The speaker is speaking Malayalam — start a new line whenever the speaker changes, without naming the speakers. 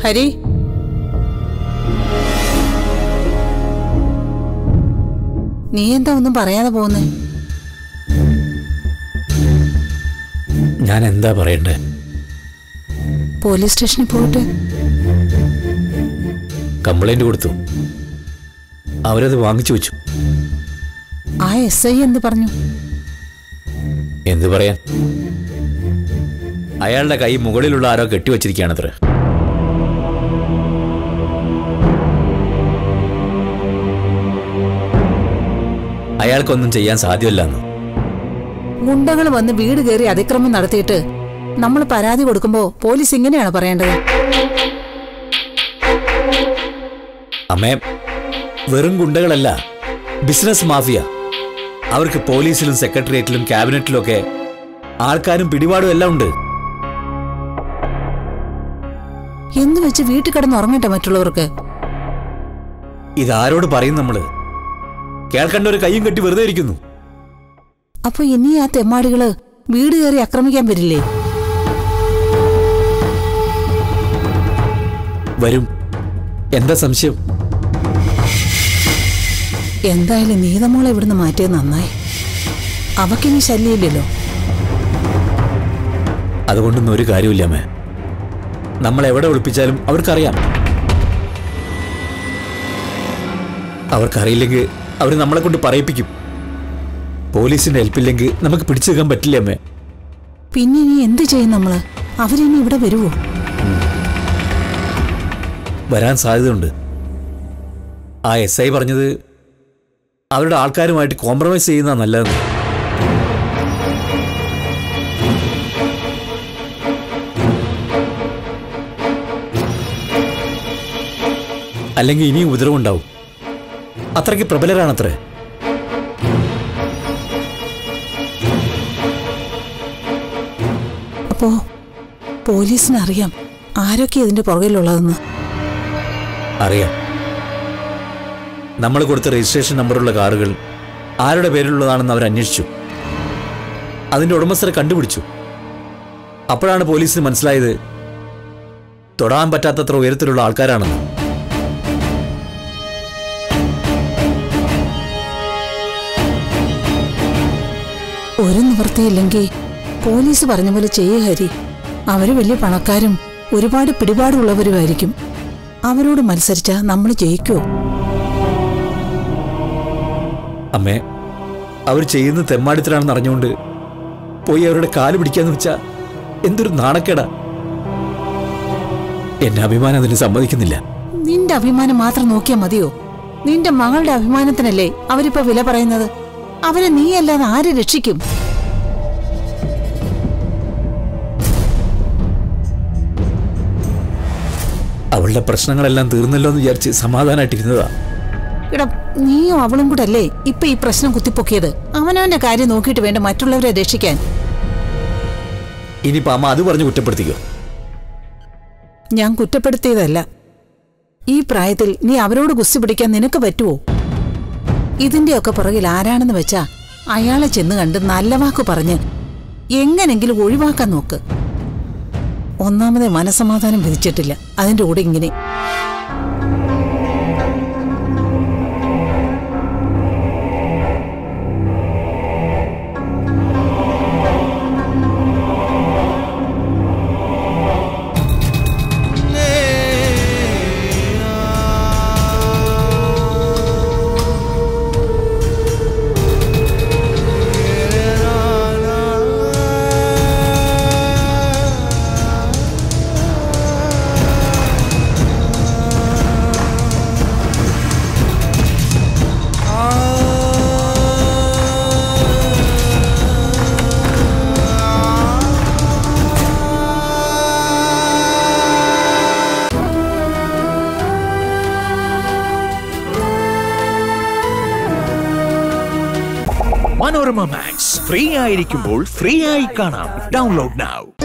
ഹരി നീ എന്താ ഒന്നും പറയാതെ പോകുന്നേ
ഞാൻ എന്താ പറയണ്ടേ
പോലീസ് സ്റ്റേഷനിൽ പോയിട്ട്
കംപ്ലൈന്റ് കൊടുത്തു അവരത് വാങ്ങിച്ചു വെച്ചു
ആ എസ് ഐ എന്ത് പറഞ്ഞു
എന്ത് പറയാൻ അയാളുടെ കൈ മുകളിലുള്ള ആരോ കെട്ടിവച്ചിരിക്കുകയാണത്രേ അയാൾക്കൊന്നും ചെയ്യാൻ സാധ്യമല്ലെന്ന്
ഗുണ്ടകൾ വന്ന് വീട് കയറി അതിക്രമം നടത്തിയിട്ട് നമ്മൾ പരാതി കൊടുക്കുമ്പോ പോലീസ് ഇങ്ങനെയാണ് പറയേണ്ടത്
അമ്മേ വെറും ഗുണ്ടകളല്ല ബിസിനസ് മാഫിയ അവർക്ക് പോലീസിലും സെക്രട്ടേറിയറ്റിലും ക്യാബിനറ്റിലും ഒക്കെ ആൾക്കാരും പിടിപാടും എല്ലാം ഉണ്ട്
എന്ന് വെച്ച് വീട്ടിൽ കിടന്ന് ഉറങ്ങട്ടെ മറ്റുള്ളവർക്ക്
ഇതാരോട് പറയും നമ്മള് കേൾക്കേണ്ട ഒരു കൈയും കെട്ടി വെറുതെ ഇരിക്കുന്നു
അപ്പൊ ഇനി ആ തെമ്മാടികള് വീട് കയറി ആക്രമിക്കാൻ വരില്ലേ
വരും എന്താ സംശയം
എന്തായാലും നീതമോളെ ഇവിടുന്ന് മാറ്റിയത് നന്നായി അവക്കിനി ശല്യമില്ലല്ലോ
അതുകൊണ്ടൊന്നും ഒരു കാര്യമില്ല അമ്മേ നമ്മൾ എവിടെ ഒളിപ്പിച്ചാലും അവർക്കറിയാം അവർക്കറിയില്ലെങ്കിൽ അവർ നമ്മളെ കൊണ്ട് പറയിപ്പിക്കും പോലീസിന്റെ ഹെൽപ്പില്ലെങ്കിൽ നമുക്ക് പിടിച്ചു വെക്കാൻ പറ്റില്ല അമ്മേ
പിന്നെ ഇനി എന്ത് ചെയ്യും നമ്മള് അവരിനി ഇവിടെ വരുവോ
വരാൻ സാധ്യതയുണ്ട് ആ എസ് ഐ പറഞ്ഞത് അവരുടെ ആൾക്കാരുമായിട്ട് കോംപ്രമൈസ് ചെയ്യുന്ന നല്ലതെന്ന് അല്ലെങ്കിൽ ഇനിയും ഉപദ്രവമുണ്ടാവും അത്രയ്ക്ക് പ്രബലരാണത്രേ
അപ്പോ പോലീസിന് അറിയാം ആരൊക്കെ ഇതിന്റെ പുറകിലുള്ളതെന്ന്
അറിയാം നമ്മൾ കൊടുത്ത രജിസ്ട്രേഷൻ നമ്പറുള്ള കാറുകൾ ആരുടെ പേരിലുള്ളതാണെന്ന് അവർ അന്വേഷിച്ചു അതിന്റെ ഉടമസ്ഥരെ കണ്ടുപിടിച്ചു അപ്പോഴാണ് പോലീസിന് മനസ്സിലായത് തൊടാൻ പറ്റാത്തത്ര ഉയരത്തിലുള്ള ആൾക്കാരാണെന്ന്
ഒരു നിവൃത്തിയില്ലെങ്കിൽ പോലീസ് പറഞ്ഞ പോലെ ചെയ്യുക ഹരി അവര് വലിയ പണക്കാരും ഒരുപാട് പിടിപാടുള്ളവരുമായിരിക്കും അവരോട് മത്സരിച്ചാ നമ്മൾ ജയിക്കുമോ
അമ്മേ അവർ ചെയ്യുന്ന തെമ്മാടിത്തരാണെന്ന് അറിഞ്ഞുകൊണ്ട് പോയി അവരുടെ കാല് പിടിക്കാന്ന് വെച്ചാ എന്തൊരു നാണക്കേടാ എന്നെ അഭിമാനം അതിന് സമ്മതിക്കുന്നില്ല
നിന്റെ അഭിമാനം മാത്രം നോക്കിയാൽ മതിയോ നിന്റെ മകളുടെ അഭിമാനത്തിനല്ലേ അവരിപ്പോ വില പറയുന്നത് അവരെ നീയല്ലാതെ ആര് രക്ഷിക്കും
അവളുടെ പ്രശ്നങ്ങളെല്ലാം തീർന്നല്ലോ എന്ന് വിചാരിച്ച് സമാധാനമായിട്ടിരുന്നതാ
എടാ നീയും അവളും കൂടെ അല്ലേ ഇപ്പൊ ഈ പ്രശ്നം കുത്തിപ്പൊക്കിയത് അവനവന്റെ കാര്യം നോക്കിയിട്ട് വേണ്ട മറ്റുള്ളവരെ രക്ഷിക്കാൻ
ഇനിയിപ്പോ അമ്മ അത് പറഞ്ഞ് കുറ്റപ്പെടുത്തിക്കോ
ഞാൻ കുറ്റപ്പെടുത്തിയതല്ല ഈ പ്രായത്തിൽ നീ അവരോട് കുസ്തി പിടിക്കാൻ നിനക്ക് പറ്റുമോ ഇതിന്റെയൊക്കെ പുറകിൽ ആരാണെന്ന് വെച്ചാ അയാളെ ചെന്ന് കണ്ട് നല്ല വാക്ക് പറഞ്ഞ് എങ്ങനെങ്കിലും ഒഴിവാക്കാൻ നോക്ക് ഒന്നാമതെ മനസമാധാനം വിധിച്ചിട്ടില്ല അതിന്റെ കൂടെ ഇങ്ങനെ
മനോരമ മാക്സ് ഫ്രീ ആയിരിക്കുമ്പോൾ ഫ്രീ ആയി കാണാം ഡൗൺലോഡ് now